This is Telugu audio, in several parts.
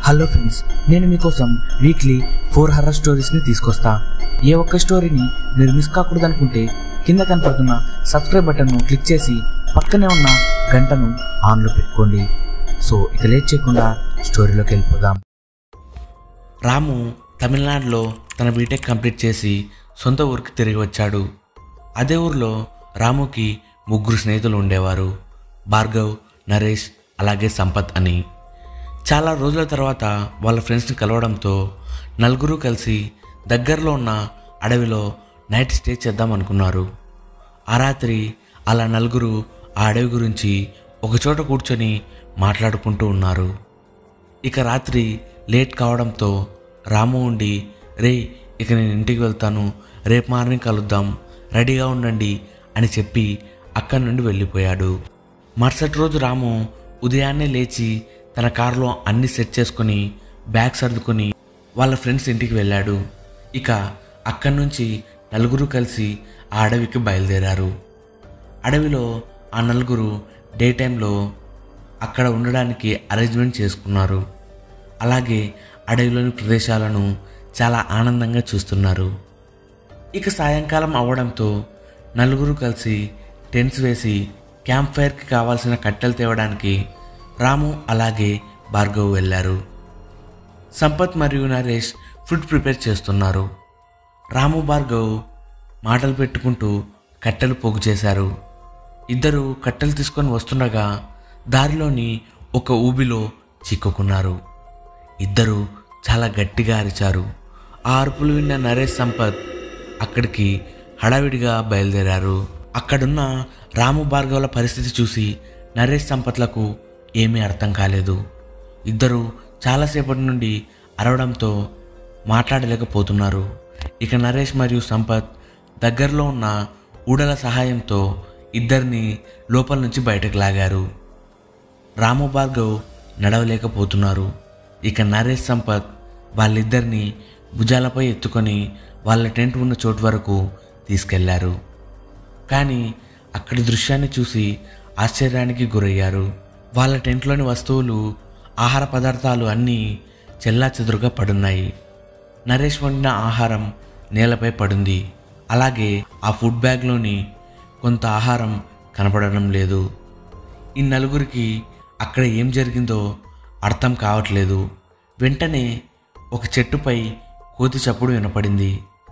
హలో ఫ్రెండ్స్ నేను మీకోసం వీక్లీ ఫోర్ హర్రర్ స్టోరీస్ని తీసుకొస్తా ఏ ఒక్క స్టోరీని మీరు మిస్ కాకూడదు అనుకుంటే కింద కనపడుతున్న సబ్స్క్రైబ్ బటన్ను క్లిక్ చేసి పక్కనే ఉన్న గంటను ఆన్లో పెట్టుకోండి సో ఇక లేట్ చేయకుండా స్టోరీలోకి వెళ్ళిపోదాం రాము తమిళనాడులో తన బీటెక్ కంప్లీట్ చేసి సొంత ఊరికి తిరిగి వచ్చాడు అదే ఊరిలో రాముకి ముగ్గురు స్నేహితులు ఉండేవారు భార్గవ్ నరేష్ అలాగే సంపత్ అని చాలా రోజుల తర్వాత వాళ్ళ ఫ్రెండ్స్ని కలవడంతో నలుగురు కలిసి దగ్గరలో ఉన్న అడవిలో నైట్ స్టే చేద్దాం అనుకున్నారు ఆ రాత్రి అలా నలుగురు ఆ అడవి గురించి ఒకచోట కూర్చొని మాట్లాడుకుంటూ ఉన్నారు ఇక రాత్రి లేట్ కావడంతో రాము ఉండి రే ఇక నేను ఇంటికి వెళ్తాను రేపు మార్నింగ్ కలుద్దాం రెడీగా ఉండండి అని చెప్పి అక్కడి నుండి వెళ్ళిపోయాడు మరుసటి రోజు రాము ఉదయాన్నే లేచి తన కారులో అన్ని సెట్ చేసుకొని బ్యాగ్ సర్దుకొని వాళ్ళ ఫ్రెండ్స్ ఇంటికి వెళ్ళాడు ఇక అక్కడి నుంచి నలుగురు కలిసి ఆ అడవికి బయలుదేరారు అడవిలో ఆ నలుగురు డే టైంలో అక్కడ ఉండడానికి అరేంజ్మెంట్ చేసుకున్నారు అలాగే అడవిలోని ప్రదేశాలను చాలా ఆనందంగా చూస్తున్నారు ఇక సాయంకాలం అవ్వడంతో నలుగురు కలిసి టెంట్స్ వేసి క్యాంప్ ఫైర్కి కావాల్సిన కట్టెలు తేవడానికి రాము అలాగే భార్గవ్ వెళ్ళారు సంపత్ మరియు నరేష్ ఫుడ్ ప్రిపేర్ చేస్తున్నారు రాము భార్గవ్ మాటలు పెట్టుకుంటూ కట్టెలు పోగు చేశారు ఇద్దరు కట్టెలు తీసుకొని వస్తుండగా దారిలోని ఒక ఊబిలో చిక్కుకున్నారు ఇద్దరు చాలా గట్టిగా అరిచారు ఆ అరుపులు విన్న నరేష్ సంపత్ అక్కడికి హడావిడిగా బయలుదేరారు అక్కడున్న రాము భార్గవుల పరిస్థితి చూసి నరేష్ సంపత్లకు ఏమీ అర్థం కాలేదు ఇద్దరు చాలాసేపటి నుండి అరవడంతో మాట్లాడలేకపోతున్నారు ఇక నరేష్ మరియు సంపత్ దగ్గరలో ఉన్న ఊడల సహాయంతో ఇద్దరిని లోపల నుంచి బయటకు లాగారు రాము భార్గవ్ నడవలేకపోతున్నారు ఇక నరేష్ సంపత్ వాళ్ళిద్దరిని భుజాలపై ఎత్తుకొని వాళ్ళ టెంట్ ఉన్న చోటు వరకు తీసుకెళ్లారు కానీ అక్కడి దృశ్యాన్ని చూసి ఆశ్చర్యానికి గురయ్యారు వాళ్ళ టెంట్లోని వస్తువులు ఆహార పదార్థాలు అన్నీ చెల్లా చెదురుగా పడున్నాయి నరేష్ వండిన ఆహారం నేలపై పడింది అలాగే ఆ ఫుడ్ బ్యాగ్లోని కొంత ఆహారం కనపడడం లేదు ఈ నలుగురికి అక్కడ ఏం జరిగిందో అర్థం కావట్లేదు వెంటనే ఒక చెట్టుపై కోతి చప్పుడు వినపడింది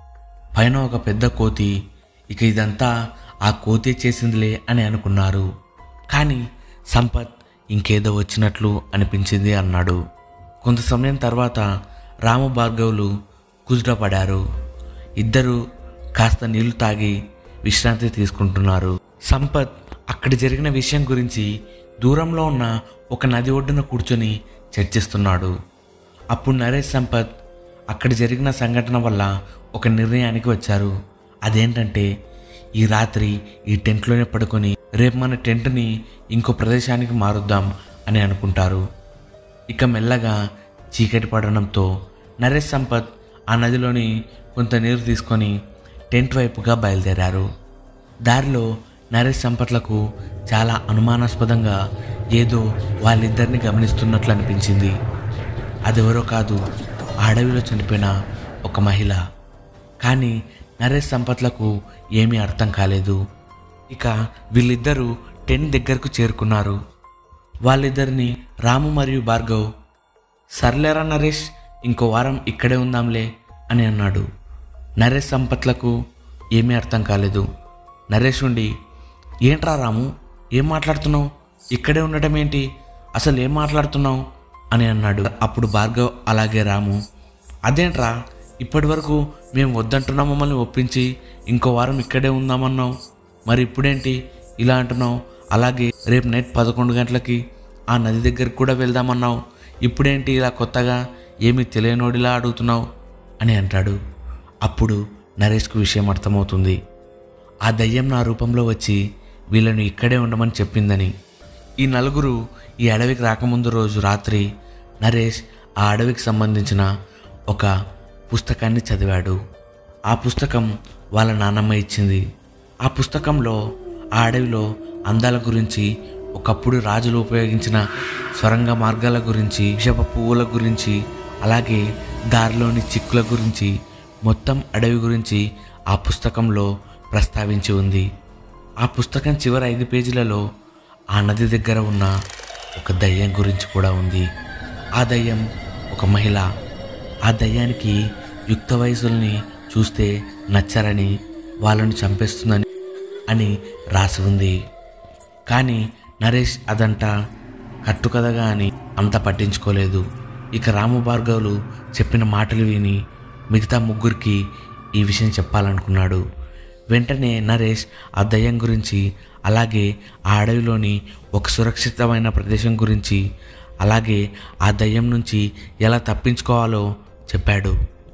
పైన ఒక పెద్ద కోతి ఇక ఇదంతా ఆ కోతి చేసిందిలే అని అనుకున్నారు కానీ సంపత్ ఇంకేదో వచ్చినట్లు అనిపించింది అన్నాడు కొంత సమయం తర్వాత రాము భార్గవులు కుదుటపడారు ఇద్దరు కాస్త నీళ్లు తాగి విశ్రాంతి తీసుకుంటున్నారు సంపత్ అక్కడ జరిగిన విషయం గురించి దూరంలో ఉన్న ఒక నది ఒడ్డున కూర్చొని చర్చిస్తున్నాడు అప్పుడు నరేష్ సంపత్ అక్కడ జరిగిన సంఘటన వల్ల ఒక నిర్ణయానికి వచ్చారు అదేంటంటే ఈ రాత్రి ఈ టెంట్లోనే పడుకొని రేపు మన టెంట్ని ఇంకో ప్రదేశానికి మారుద్దాం అని అనుకుంటారు ఇక మెల్లగా చీకటి పడడంతో నరేష్ సంపత్ ఆ నదిలోని కొంత నీరు తీసుకొని టెంట్ వైపుగా బయలుదేరారు దారిలో నరేష్ సంపత్లకు చాలా అనుమానాస్పదంగా ఏదో వాళ్ళిద్దరిని గమనిస్తున్నట్లు అనిపించింది అదెవరో కాదు ఆ అడవిలో చనిపోయిన ఒక మహిళ కానీ నరేష్ సంపత్లకు ఏమీ అర్థం కాలేదు ఇక వీళ్ళిద్దరూ టెంట్ దగ్గరకు చేరుకున్నారు వాళ్ళిద్దరిని రాము మరియు భార్గవ్ సర్లేరా నరేష్ ఇంకో వారం ఇక్కడే ఉందాంలే అని అన్నాడు నరేష్ సంపత్లకు ఏమీ అర్థం కాలేదు నరేష్ ఉండి ఏంట్రా రాము ఏం మాట్లాడుతున్నావు ఇక్కడే ఉండటం ఏంటి అసలు ఏం మాట్లాడుతున్నావు అని అన్నాడు అప్పుడు భార్గవ్ అలాగే రాము అదేంట్రా ఇప్పటి వరకు మేము వద్దంటున్నా మమ్మల్ని ఒప్పించి ఇంకో వారం ఇక్కడే ఉందామన్నావు మరి ఇప్పుడేంటి ఇలా అంటున్నావు అలాగే రేపు నైట్ పదకొండు గంటలకి ఆ నది దగ్గరికి కూడా వెళ్దామన్నావు ఇప్పుడేంటి ఇలా కొత్తగా ఏమీ తెలియనోడిలా అడుగుతున్నావు అని అంటాడు అప్పుడు నరేష్కు విషయం అర్థమవుతుంది ఆ దయ్యం నా రూపంలో వచ్చి వీళ్ళను ఇక్కడే ఉండమని చెప్పిందని ఈ నలుగురు ఈ అడవికి రాకముందు రోజు రాత్రి నరేష్ ఆ అడవికి సంబంధించిన ఒక పుస్తకాన్ని చదివాడు ఆ పుస్తకం వాళ్ళ నాన్నమ్మ ఇచ్చింది ఆ పుస్తకంలో ఆ అడవిలో అందాల గురించి ఒకప్పుడు రాజులు ఉపయోగించిన స్వరంగ మార్గాల గురించి విషప పువ్వుల గురించి అలాగే దారిలోని చిక్కుల గురించి మొత్తం అడవి గురించి ఆ పుస్తకంలో ప్రస్తావించి ఉంది ఆ పుస్తకం చివరి ఐదు పేజీలలో ఆ నది దగ్గర ఉన్న ఒక దయ్యం గురించి కూడా ఉంది ఆ దయ్యం ఒక మహిళ ఆ దయ్యానికి యుక్త వయసుల్ని చూస్తే నచ్చరని వాళ్ళని చంపేస్తుందని అని రాసి ఉంది కానీ నరేష్ అదంతా కట్టుకథగా అని అంత పట్టించుకోలేదు ఇక రాము భార్గవులు చెప్పిన మాటలు విని మిగతా ముగ్గురికి ఈ విషయం చెప్పాలనుకున్నాడు వెంటనే నరేష్ ఆ దయ్యం గురించి అలాగే ఆ అడవిలోని ఒక సురక్షితమైన ప్రదేశం గురించి అలాగే ఆ దయ్యం నుంచి ఎలా తప్పించుకోవాలో చెప్పాడు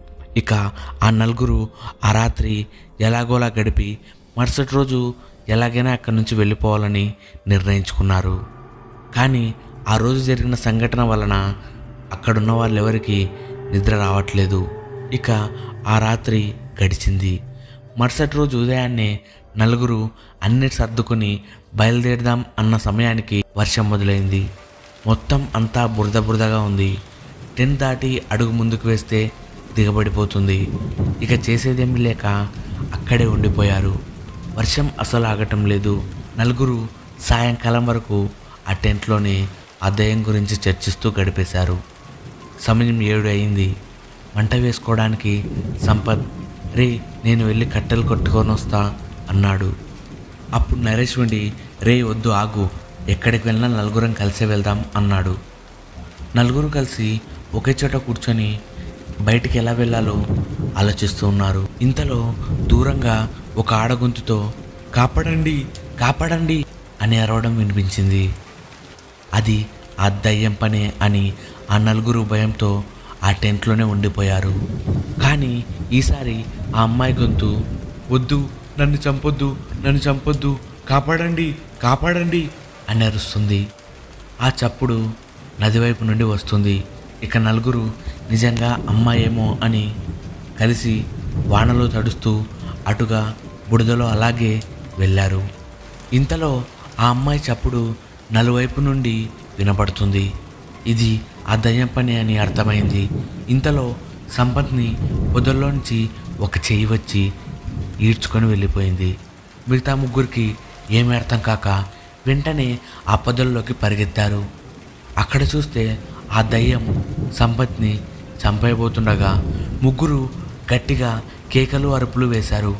ఇక ఆ నలుగురు ఆ రాత్రి ఎలాగోలా గడిపి మరుసటి రోజు ఎలాగైనా అక్కడి నుంచి వెళ్ళిపోవాలని నిర్ణయించుకున్నారు కానీ ఆ రోజు జరిగిన సంఘటన వలన అక్కడున్న వాళ్ళెవరికి నిద్ర రావట్లేదు ఇక ఆ రాత్రి గడిచింది మరుసటి రోజు ఉదయాన్నే నలుగురు అన్ని సర్దుకుని బయలుదేరదాం అన్న సమయానికి వర్షం మొదలైంది మొత్తం అంతా బురద బురదగా ఉంది టెన్ దాటి అడుగు ముందుకు వేస్తే దిగబడిపోతుంది ఇక చేసేదేమీ లేక అక్కడే ఉండిపోయారు వర్షం అసలు ఆగటం లేదు నలుగురు సాయంకాలం వరకు ఆ టెంట్లోనే ఆ దయ్యం గురించి చర్చిస్తూ గడిపేశారు సమయం ఏడు అయింది మంట వేసుకోవడానికి సంపత్ రే నేను వెళ్ళి కట్టెలు కొట్టుకొని వస్తా అన్నాడు అప్పుడు నరేష్ ఉండి రే వద్దు ఆగు ఎక్కడికి వెళ్ళినా నలుగురం కలిసే వెళ్దాం అన్నాడు నలుగురు కలిసి ఒకే చోట కూర్చొని బయటికి ఎలా వెళ్ళాలో ఆలోచిస్తూ ఉన్నారు ఇంతలో దూరంగా ఒక ఆడగొంతుతో కాపాడండి కాపాడండి అని అరవడం వినిపించింది అది ఆ దయ్యం పనే అని ఆ నలుగురు భయంతో ఆ టెంట్లోనే ఉండిపోయారు కానీ ఈసారి ఆ అమ్మాయి గొంతు వద్దు నన్ను చంపొద్దు నన్ను చంపొద్దు కాపాడండి కాపాడండి అని అరుస్తుంది ఆ చప్పుడు నదివైపు నుండి వస్తుంది ఇక నలుగురు నిజంగా అమ్మాయేమో అని కలిసి వానలో తడుస్తూ అటుగా బుడదలో అలాగే వెళ్ళారు ఇంతలో ఆ అమ్మాయి చప్పుడు నలువైపు నుండి వినపడుతుంది ఇది ఆ దయ్యం పని అని అర్థమైంది ఇంతలో సంపత్ని పొదల్లోంచి ఒక చెయ్యి వచ్చి ఈడ్చుకొని వెళ్ళిపోయింది మిగతా ముగ్గురికి ఏమీ అర్థం కాక వెంటనే ఆ పొదల్లోకి పరిగెత్తారు అక్కడ చూస్తే ఆ దయ్యం సంపత్ని చంపైపోతుండగా ముగ్గురు గట్టిగా కేకలు అరుపులు వేశారు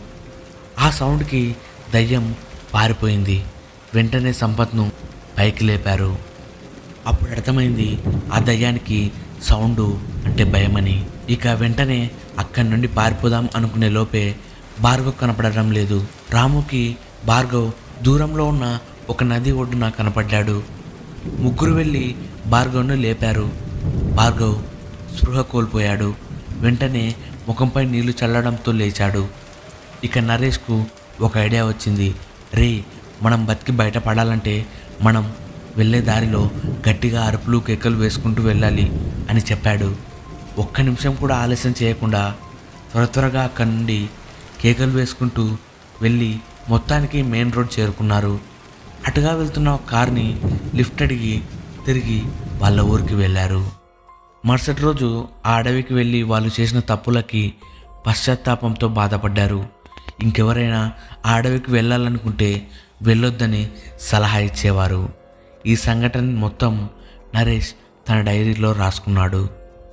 ఆ సౌండ్కి దయ్యం పారిపోయింది వెంటనే సంపత్ను పైకి లేపారు అప్పుడు అర్థమైంది ఆ దయ్యానికి సౌండు అంటే భయమని ఇక వెంటనే అక్కడి నుండి పారిపోదాం అనుకునే లోపే భార్గవ్ కనపడడం లేదు రాముకి భార్గవ్ దూరంలో ఉన్న ఒక నది ఒడ్డున కనపడ్డాడు ముగ్గురు వెళ్ళి భార్గవ్ను లేపారు భార్గవ్ స్పృహ కోల్పోయాడు వెంటనే ముఖంపై నీళ్లు చల్లడంతో లేచాడు ఇక నరేష్కు ఒక ఐడియా వచ్చింది రే మనం బతికి బయటపడాలంటే మనం వెళ్ళే దారిలో గట్టిగా అరుపులు కేకలు వేసుకుంటూ వెళ్ళాలి అని చెప్పాడు ఒక్క నిమిషం కూడా ఆలస్యం చేయకుండా త్వర త్వరగా అక్కడి నుండి కేకలు వేసుకుంటూ వెళ్ళి మొత్తానికి మెయిన్ రోడ్ చేరుకున్నారు అటుగా వెళ్తున్న ఒక కార్ని లిఫ్ట్ అడిగి తిరిగి వాళ్ళ ఊరికి వెళ్ళారు మరుసటి రోజు ఆ అడవికి వెళ్ళి వాళ్ళు చేసిన తప్పులకి పశ్చాత్తాపంతో బాధపడ్డారు ఇంకెవరైనా ఆ అడవికి వెళ్ళాలనుకుంటే వెళ్ళొద్దని సలహా ఇచ్చేవారు ఈ సంఘటన మొత్తం నరేష్ తన డైరీలో రాసుకున్నాడు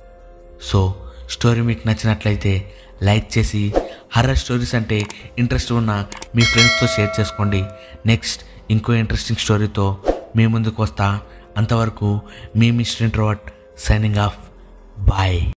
సో స్టోరీ మీకు నచ్చినట్లయితే లైక్ చేసి హర్రర్ స్టోరీస్ అంటే ఇంట్రెస్ట్ ఉన్న మీ ఫ్రెండ్స్తో షేర్ చేసుకోండి నెక్స్ట్ ఇంకో ఇంట్రెస్టింగ్ స్టోరీతో మీ ముందుకు వస్తా అంతవరకు మీ Mister introvert signing off bye